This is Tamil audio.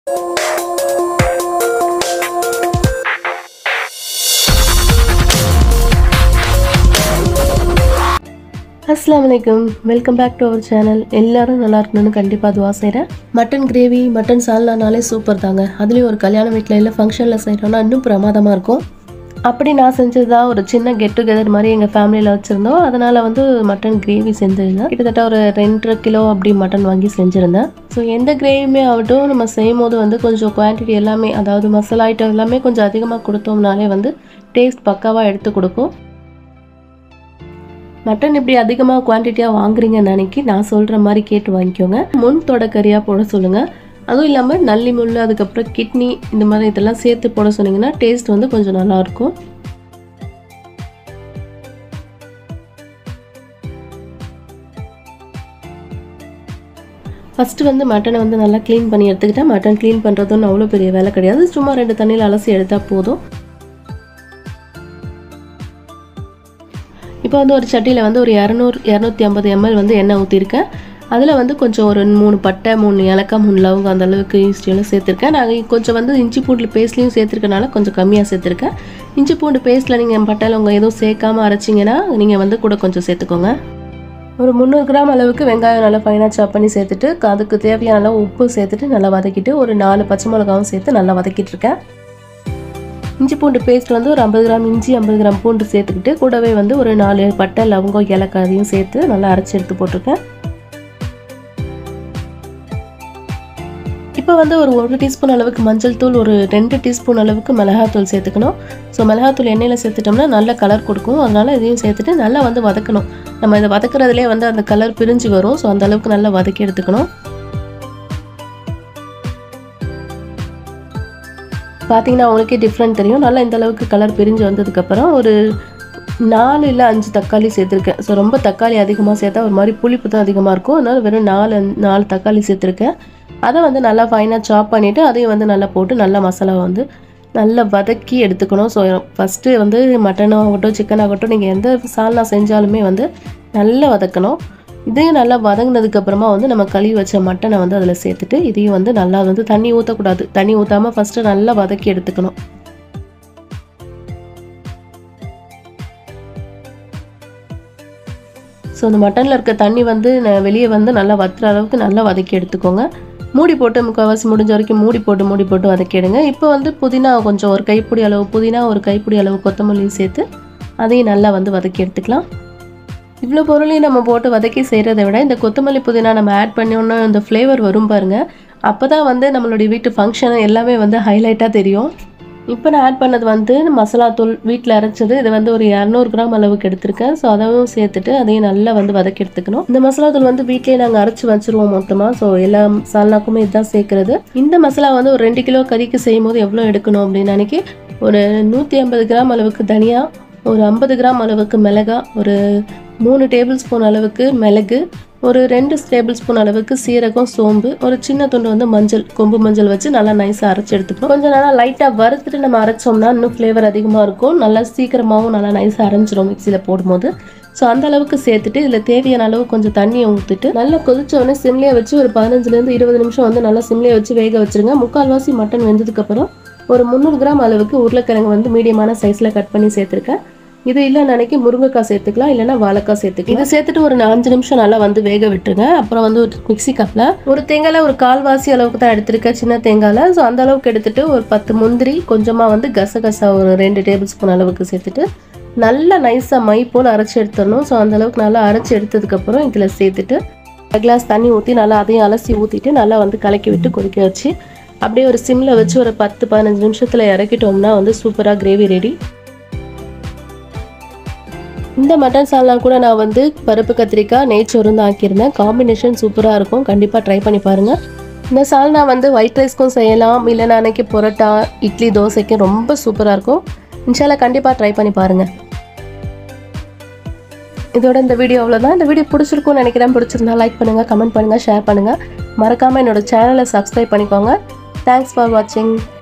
அஸ்ஸலாமு அலைக்கும் welcome back to our channel எல்லாரும் நல்லா இருக்கணும்னு கண்டிப்பாக துவா செய்கிறேன் மட்டன் கிரேவி மட்டன் சால்னானாலே சூப்பர் தாங்க அதுலேயும் ஒரு கல்யாண வீட்டில் இல்லை ஃபங்க்ஷனில் செய்கிறோன்னா இன்னும் பிரமாதமாக இருக்கும் அப்படி நான் செஞ்சது தான் ஒரு சின்ன கெட் டுகெதர் மாதிரி எங்கள் ஃபேமிலியில் வச்சுருந்தோம் அதனால் வந்து மட்டன் கிரேவி செஞ்சுருந்தேன் கிட்டத்தட்ட ஒரு ரெண்டரை கிலோ அப்படி மட்டன் வாங்கி செஞ்சுருந்தேன் ஸோ எந்த கிரேவியுமே ஆகட்டும் நம்ம செய்யும் போது வந்து கொஞ்சம் குவான்டிட்டி எல்லாமே அதாவது மசாலா ஐட்டம் எல்லாமே கொஞ்சம் அதிகமாக கொடுத்தோம்னாலே வந்து டேஸ்ட் பக்காவாக எடுத்து கொடுக்கும் மட்டன் இப்படி அதிகமாக குவான்டிட்டியாக வாங்குறீங்கன்னு நினைக்கி நான் சொல்கிற மாதிரி கேட்டு வாங்கிக்கோங்க முன் தொடக்கறியாக போட சொல்லுங்கள் அதுவும் இல்லாமல் நல்லி முள் அதுக்கப்புறம் கிட்னி இந்த மாதிரி இதெல்லாம் சேர்த்து போட சொன்னீங்கன்னா டேஸ்ட் வந்து கொஞ்சம் நல்லாயிருக்கும் ஃபஸ்ட்டு வந்து மட்டனை வந்து நல்லா க்ளீன் பண்ணி எடுத்துக்கிட்டேன் மட்டன் க்ளீன் பண்ணுறதுன்னு அவ்வளோ பெரிய வேலை கிடையாது சும்மா ரெண்டு தண்ணியில் அலசி எடுத்தால் போதும் இப்போ வந்து ஒரு சட்டியில் வந்து ஒரு இரநூறு இரநூத்தி ஐம்பது எம்எல் வந்து எண்ணெய் ஊற்றிருக்கேன் அதில் வந்து கொஞ்சம் ஒரு மூணு பட்டை மூணு ஏலக்காய் மூணு லவங்கம் அந்த அளவுக்கு ஈஸ்டியெல்லாம் சேர்த்துருக்கேன் நான் கொஞ்சம் வந்து இஞ்சி பூண்டு பேஸ்ட்லையும் சேர்த்துருக்கனால கொஞ்சம் கம்மியாக சேர்த்துருக்கேன் இஞ்சி பூண்டு பேஸ்ட்டில் நீங்கள் பட்டை லவங்கம் எதுவும் சேர்க்காமல் அரைச்சிங்கன்னா நீங்கள் வந்து கூட கொஞ்சம் சேர்த்துக்கோங்க ஒரு முந்நூறு கிராம் அளவுக்கு வெங்காயம் நல்லா ஃபைனாக சாப் பண்ணி சேர்த்துட்டு அதுக்கு தேவையான அளவு உப்பு சேர்த்துட்டு நல்லா வதக்கிட்டு ஒரு நாலு பச்சை மிளகாவும் சேர்த்து நல்லா வதக்கிட்டு இருக்கேன் இஞ்சி பூண்டு பேஸ்ட் வந்து ஒரு ஐம்பது கிராம் இஞ்சி ஐம்பது கிராம் பூண்டு சேர்த்துக்கிட்டு கூடவே வந்து ஒரு நாலு பட்டை லவங்கம் ஏலக்காய் அதையும் சேர்த்து நல்லா அரைச்சி எடுத்து போட்டிருக்கேன் இப்போ வந்து ஒரு ஒரு டீஸ்பூன் அளவுக்கு மஞ்சள் தூள் ஒரு ரெண்டு டீஸ்பூன் அளவுக்கு மிளகாத்தூள் சேர்த்துக்கணும் ஸோ மிளகாத்தூள் எண்ணெயில் சேர்த்துட்டோம்னா நல்ல கலர் கொடுக்கும் அதனால் இதையும் சேர்த்துட்டு நல்லா வந்து வதக்கணும் நம்ம இதை வதக்குறதுலேயே வந்து அந்த கலர் பிரிஞ்சு வரும் ஸோ அந்த அளவுக்கு நல்லா வதக்கி எடுத்துக்கணும் பார்த்தீங்கன்னா உங்களுக்கே டிஃப்ரெண்ட் தெரியும் நல்லா இந்த அளவுக்கு கலர் பிரிஞ்சு வந்ததுக்கப்புறம் ஒரு நாலு இல்லை அஞ்சு தக்காளி சேர்த்துருக்கேன் ஸோ ரொம்ப தக்காளி அதிகமாக சேர்த்தா ஒரு மாதிரி புளிப்பு தான் அதிகமாக இருக்கும் அதனால் வெறும் நாலு நாலு தக்காளி சேர்த்துருக்கேன் அதை வந்து நல்லா ஃபைனாக சாப் பண்ணிவிட்டு அதையும் வந்து நல்லா போட்டு நல்லா மசாலாவை வந்து நல்லா வதக்கி எடுத்துக்கணும் ஸோ ஃபஸ்ட்டு வந்து மட்டன் ஆகட்டும் சிக்கன் ஆகட்டும் நீங்கள் எந்த சால்னா செஞ்சாலுமே வந்து நல்லா வதக்கணும் இதையும் நல்லா வதங்கினதுக்கப்புறமா வந்து நம்ம கழுவி வச்ச மட்டனை வந்து அதில் சேர்த்துட்டு இதையும் வந்து நல்லா வந்து தண்ணி ஊற்றக்கூடாது தண்ணி ஊற்றாமல் ஃபஸ்ட்டு நல்லா வதக்கி எடுத்துக்கணும் ஸோ அந்த மட்டனில் இருக்க தண்ணி வந்து வெளியே வந்து நல்லா வத்துற அளவுக்கு நல்லா வதக்கி எடுத்துக்கோங்க மூடி போட்டு முக்கால்வாசி முடிஞ்ச வரைக்கும் மூடி போட்டு மூடி போட்டு வதக்கிடுங்க இப்போ வந்து புதினா கொஞ்சம் ஒரு கைப்பிடி அளவு புதினா ஒரு கைப்பிடி அளவு கொத்தமல்லியும் சேர்த்து அதையும் நல்லா வந்து வதக்கி எடுத்துக்கலாம் இவ்வளோ பொருளையும் நம்ம போட்டு வதக்கி செய்கிறத விட இந்த கொத்தமல்லி புதினா நம்ம ஆட் பண்ணோன்னா இந்த ஃப்ளேவர் வரும் பாருங்கள் அப்போ தான் வந்து நம்மளுடைய வீட்டு ஃபங்க்ஷன் எல்லாமே வந்து ஹைலைட்டாக தெரியும் இப்போ நான் ஆட் பண்ணது வந்து மசாலா தூள் வீட்டில் அரைச்சது இது வந்து ஒரு இரநூறு கிராம் அளவுக்கு எடுத்திருக்கேன் ஸோ அதையும் சேர்த்துட்டு அதையும் நல்லா வந்து வதக்கி எடுத்துக்கணும் இந்த மசாலா தூள் வந்து வீட்லேயே நாங்கள் அரைச்சி வச்சுருவோம் மொத்தமாக ஸோ எல்லா மசாலாக்குமே இதுதான் சேர்க்குறது இந்த மசாலா வந்து ஒரு ரெண்டு கிலோ கறிக்கு செய்யும் போது எவ்வளோ எடுக்கணும் அப்படின்னு நினைக்கி ஒரு நூற்றி ஐம்பது கிராம் அளவுக்கு தனியாக ஒரு ஐம்பது கிராம் அளவுக்கு மிளகா ஒரு மூணு டேபிள் ஸ்பூன் அளவுக்கு மிளகு ஒரு ரெண்டு டேபிள் ஸ்பூன் அளவுக்கு சீரகம் சோம்பு ஒரு சின்ன துண்டு வந்து மஞ்சள் கொம்பு மஞ்சள் வச்சு நல்லா நைஸாக அரைச்சி எடுத்துக்கணும் கொஞ்சம் நல்லா லைட்டாக வறுத்துட்டு நம்ம அரைச்சோம்னா இன்னும் ஃப்ளேவர் அதிகமாக இருக்கும் நல்லா சீக்கிரமாகவும் நல்லா நைஸாக அரைஞ்சிரும் மிக்சியில் போடும்போது ஸோ அந்த அளவுக்கு சேர்த்துட்டு இதில் தேவையான அளவு கொஞ்சம் தண்ணியை ஊற்றிட்டு நல்லா கொதிச்ச உடனே சிம்லேயே வச்சு ஒரு பதினஞ்சுலேருந்து இருபது நிமிஷம் வந்து நல்லா சிம்லேயே வச்சு வேக வச்சுருங்க முக்கால்வாசி மட்டன் வெந்ததுக்கப்புறம் ஒரு முந்நூறு கிராம் அளவுக்கு உருளைக்கிழங்கு வந்து மீடியமான சைஸில் கட் பண்ணி சேர்த்துருக்கேன் இது இல்லை நினைக்கி முருங்கைக்காய் சேர்த்துக்கலாம் இல்லைன்னா வாழைக்காய் சேர்த்துக்கலாம் இதை சேர்த்துட்டு ஒரு அஞ்சு நிமிஷம் நல்லா வந்து வேக விட்டுருங்க அப்புறம் வந்து ஒரு மிக்சி கப்பில் ஒரு தேங்காயில் ஒரு கால்வாசி அளவுக்கு தான் எடுத்திருக்கேன் சின்ன தேங்காயில் ஸோ அந்த அளவுக்கு எடுத்துட்டு ஒரு பத்து முந்திரி கொஞ்சமாக வந்து கசகசா ஒரு ரெண்டு டேபிள் ஸ்பூன் அளவுக்கு சேர்த்துட்டு நல்லா நைஸாக மை போல் அரைச்சி எடுத்துடணும் ஸோ அந்த அளவுக்கு நல்லா அரைச்சி எடுத்ததுக்கப்புறம் இதில் சேர்த்துட்டு ஒரு கிளாஸ் தண்ணி ஊற்றி நல்லா அதையும் அலசி ஊற்றிட்டு நல்லா வந்து கலக்கி விட்டு கொதிக்க வச்சு அப்படியே ஒரு சிம்மில் வச்சு ஒரு பத்து பதினஞ்சு நிமிஷத்தில் இறக்கிட்டோம்னா வந்து சூப்பராக கிரேவி ரெடி இந்த மட்டன் சால்னா கூட நான் வந்து பருப்பு கத்திரிக்காய் நெய்ச்சோறும் தான் ஆக்கியிருந்தேன் காம்பினேஷன் சூப்பராக இருக்கும் கண்டிப்பாக ட்ரை பண்ணி பாருங்கள் இந்த சால்னா வந்து ஒயிட் ரைஸ்க்கும் செய்யலாம் இல்லைன்னா அன்னைக்கு பொரோட்டா இட்லி தோசைக்கும் ரொம்ப சூப்பராக இருக்கும் இன்ஷால்லா கண்டிப்பாக ட்ரை பண்ணி பாருங்கள் இதோட இந்த வீடியோ அவ்வளோதான் இந்த வீடியோ பிடிச்சிருக்கும்னு நினைக்கிறேன் பிடிச்சிருந்தா லைக் பண்ணுங்கள் கமெண்ட் பண்ணுங்கள் ஷேர் பண்ணுங்கள் மறக்காமல் என்னோட சேனலை சப்ஸ்கிரைப் பண்ணிக்கோங்க தேங்க்ஸ் ஃபார் வாட்சிங்